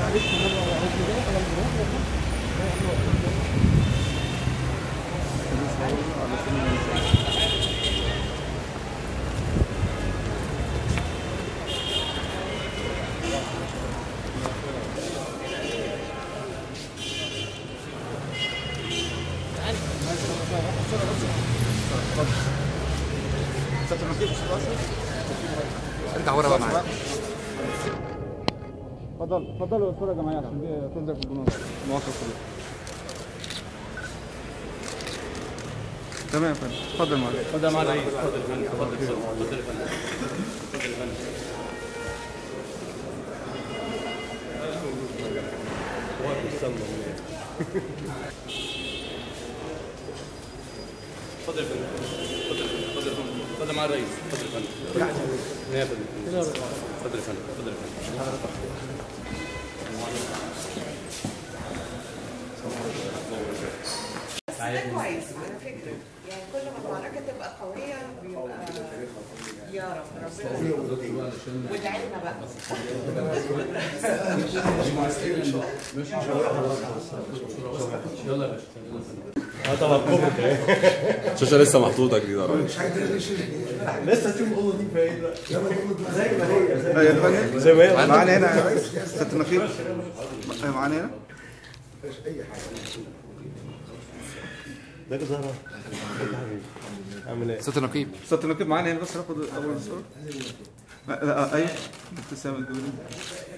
ارجع ورا بقى معايا اتفضل اتفضلوا الصوره يا جماعه عشان دي تنزل في الجنون مواقف كلها تمام يا فندم اتفضل معايا اتفضل مع الرئيس اتفضل يا فندم اتفضل اتفضل اتفضل يا فندم اتفضل يا فندم اتفضل يا فندم اتفضل يا فندم اتفضل يا فندم اتفضل مع الرئيس اتفضل يا فندم يا فندم اتفضل يا فندم اتفضل يا فندم بس ده كويس على فكرة يعني كل ما المعركة تبقى قوية بيبقى يا رب ربنا والعلم بقى يلا يا باشا الشاشه لسه محطوطه جديده ايوه يا فندم زي ما هي معانا هنا يا ريس ست نقيب أيوة، معانا هنا ست نقيب ست نقيب معانا هنا بس ناخد اول صوره لا، لا، ايوه ابتسامه الجبري